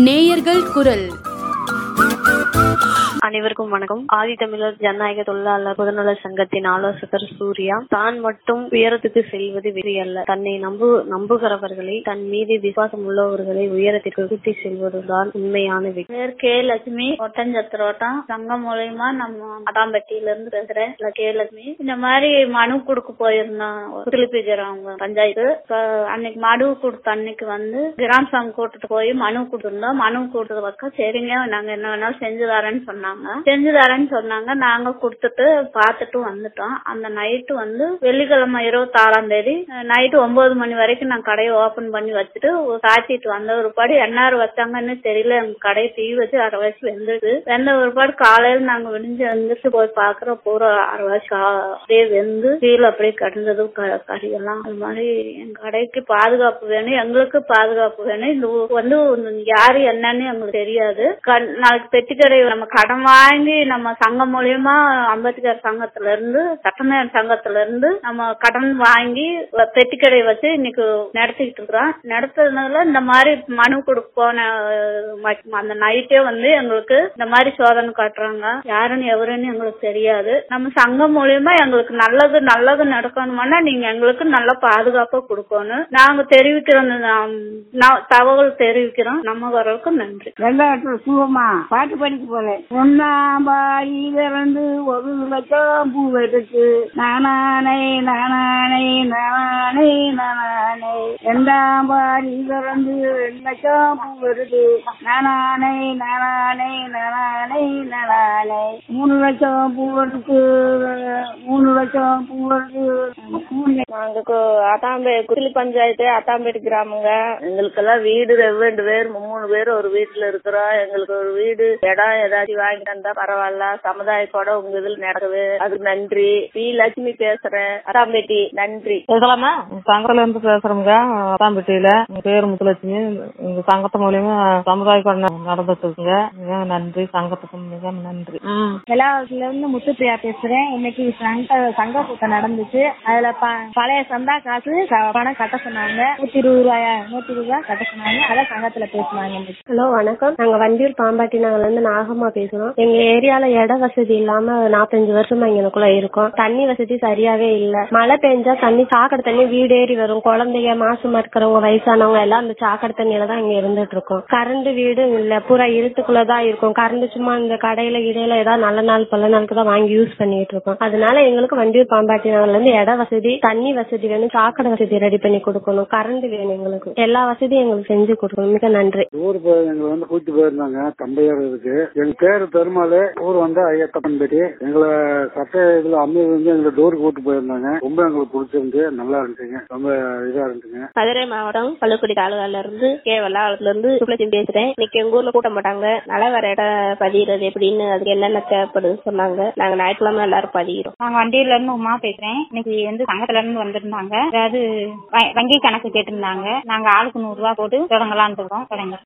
நேயர்கள் குரல் அனைவருக்கும் வணக்கம் ஆதித்தமிழர் ஜனநாயக தொழிலாளர் பொதுநல சங்கத்தின் ஆலோசகர் சூர்யா தான் மட்டும் உயரத்துக்கு செல்வது வெற்றி அல்ல தன்னை நம்பு நம்புகிறவர்களை தன் மீது விசுவாசம் உள்ளவர்களை உயரத்திற்கு கூட்டி செல்வதுதான் உண்மையான வெற்றி பேர் கே லட்சுமி ஒட்டஞ்சத்திரோட்டம் சங்கம் மூலியமா நம்ம அடாம்பட்டியில இருந்து பேசுறேன் இல்ல கே லட்சுமி இந்த மாதிரி மனு கொடுக்க போயிருந்தோம் திருப்பிக்கிறவங்க பஞ்சாயத்து இப்ப அன்னைக்கு மனு கொடுத்த அன்னைக்கு வந்து கிராம சங்கம் கூட்டத்துக்கு போய் மனு கொடுத்திருந்தோம் மனு கொடுத்தது பக்கம் சரிங்க நாங்க என்ன வேணாலும் செஞ்சு தரேன்னு சொன்னாங்க செஞ்சு தரேன்னு சொன்னாங்க நாங்க கொடுத்துட்டு பார்த்துட்டு வந்துட்டோம் அந்த நைட்டு வந்து வெள்ளிக்கிழமை இருபத்தி ஆறாம் தேதி நைட்டு ஒன்பது மணி வரைக்கும் நான் கடையை ஓபன் பண்ணி வச்சுட்டு காய்ச்சிட்டு வந்த ஒருபாடு என்னாரு வச்சாங்கன்னு தெரியல எங்க கடையை தீ வச்சு அரை வயசு வெந்துடுது வெந்த ஒருபாடு காலையில நாங்க விடிஞ்சு வந்துட்டு போய் பாக்குற பூரா அரை வயசு அப்படியே வெந்து கீழே அப்படியே கிடந்தது க- கறியெல்லாம் அது மாதிரி எங்க கடைக்கு பாதுகாப்பு வேணும் எங்களுக்கு பாதுகாப்பு வேணும் இந்த ஊ- வந்து யாரு என்னன்னு எங்களுக்கு தெரியாது கண்- நாளைக்கு பெட்டிக்கடை நம்ம கடன் வாங்கி நம்ம சங்கம் மூலியமா அம்பேத்கர் சங்கத்துல இருந்து சட்டமேல் சங்கத்துல இருந்து நம்ம கடன் வாங்கி வ- பெட்டிக்கடை வச்சு இன்னைக்கு நடத்திக்கிட்டு இருக்கிறோம் நடத்துறதுனால இந்த மாதிரி மனு கொடுக்க போன அஹ், ம- அந்த நைட்டே வந்து எங்களுக்கு இந்த மாதிரி சோதனை காட்டுறாங்க யாருன்னு எவருன்னு எங்களுக்கு தெரியாது நம்ம சங்கம் மூலியமா எங்களுக்கு நல்லது நல்லது நடக்கணுமானா நீங்க எங்களுக்கு நல்ல பாதுகாப்பா கொடுக்கணும் நாங்க தெரிவிக்கிறோம் நாம் நான் தகவல் தெரிவிக்கிறோம் நம்ம வரவுக்கு நன்றி வெள்ளாட்டு சுகமா பாட்டு படிக்க போறேன் ஒன்னாம் பாடி திறந்து ஒரு லட்சம் பூ எடுத்து நானானே நானானே நானானே நானானே ரெண்டாம் பாடி திறந்து ரெண்டு லட்சம் பூ எடுத்து நானானே நானானே நானானே நானானே மூணு லட்சம் பூ எடுத்து மூணு லட்சம் பூ எடுத்து மூணு நாங்க அத்தாம்பே குதிலி பஞ்சாயத்து அத்தாம்பேட்டு கிராமங்க எங்களுக்கெல்லாம் வீடு ரெண்டு பேர் மூணு பேர் ஒரு வீட்டுல இருக்கிறோம் எங்களுக்கு ஒரு வீடு இடம் ஏதாச்சும் வாங்கி தந்தா பரவாயில்ல சமுதாயத்தோட உங்க இதுல நடக்குது அதுக்கு நன்றி பி லட்சுமி பேசுறேன் அத்தாம்பேட்டி நன்றி பேசலாமா சங்கத்துல இருந்து பேசுறோங்க அத்தாம்பட்டியில எங்க பேர் முத்துலட்சுமி எங்க சங்கத்து மூலியமா சமுதாய கொண்டு நடந்துட்டு இருக்குங்க மிக நன்றி சங்கத்துக்கு மிக நன்றி ம் எல்லாத்துல இருந்து முத்துப்பிரியா பேசுறேன் இன்னைக்கு சங்க சங்க கூட்டம் நடந்துச்சு அதுல ப- பழைய சந்தா காசு க- பணம் கட்ட சொன்னாங்க நூத்தி இருபது ரூபாயா நூத்தி இருபது ரூபாய் கட்ட சொன்னாங்க அதான் சங்கத்துல பேசுனாங்க இன்னைக்கு ஹலோ வணக்கம் நாங்க வண்டியூர் பாம்பாட்டி நகர்ல இருந்து நாகம்மா பேசுறோம் எங்க ஏரியால இட வசதி இல்லாம நாற்பத்தஞ்சு வருஷமா இங்கனக்குள்ள இருக்கோம் தண்ணி வசதி சரியாவே இல்ல மழை பெஞ்சா தண்ணி சாக்கடை தண்ணி வீடு ஏறி வரும் குழந்தைங்க மாசமா இருக்கிறவங்க வயசானவங்க எல்லாம் அந்த சாக்கடை தண்ணியில தான் இங்க இருந்துட்டு இருக்கோம் கரண்ட் வீடு இல்ல பூரா இருட்டுக்குள்ளதான் இருக்கும் கரண்ட் சும்மா இந்த கடையில இடையில ஏதாவது நல்ல நாள் பல நாளுக்கு தான் வாங்கி யூஸ் பண்ணிட்டு இருக்கோம் அதனால எங்களுக்கு வண்டியூர் பாம்பாட்டி நகர்ல இருந்து இட வசதி தண்ணி வசதி வேணும் சாக்கடை வசதி ரெடி பண்ணி கொடுக்கணும் கரண்ட் வேணும் எங்களுக்கு எல்லா வசதியும் எங்களுக்கு செஞ்சு கொடுக்கணும் மிக நன்றி ஊர் போய் எங்களை வந்து கூட்டி போயிருந்தாங்க தம்பையார் இதுக்கு எங்க பேரு பெருமாள் ஊர் வந்து ஐயத்தப்பன்பேட்டி எங்களை சட்ட இதுல அம்மையில் வந்து எங்களை டோர் கூட்டு போயிருந்தாங்க ரொம்ப எங்களுக்கு பிடிச்சிருந்து நல்லா இருந்துச்சுங்க ரொம்ப இதா இருந்துச்சுங்க மதுரை மாவட்டம் பள்ளுக்குடி தாலுகால இருந்து கே வல்லாளத்துல இருந்து சுப்லட்சுமி பேசுறேன் இன்னைக்கு எங்க ஊர்ல கூட்ட மாட்டாங்க நல்லா வேற இடம் பதிகிறது எப்படின்னு அதுக்கு என்னென்ன தேவைப்படுது சொன்னாங்க நாங்க ஞாயிற்றுக்கிழமை எல்லாரும் பதிகிறோம் நாங்க வண்டியில இருந்து உமா பேசுறேன் இன்னைக்கு வந்து சங்கத்துல இருந்து வந்திருந்தாங்க அதாவது வ- வங்கி கணக்கு கேட்டிருந்தாங்க நாங்க ஆளுக்கு நூறு ரூபா போட்டு தொடங்கலாம்னு இருக்கோம் தொடங்க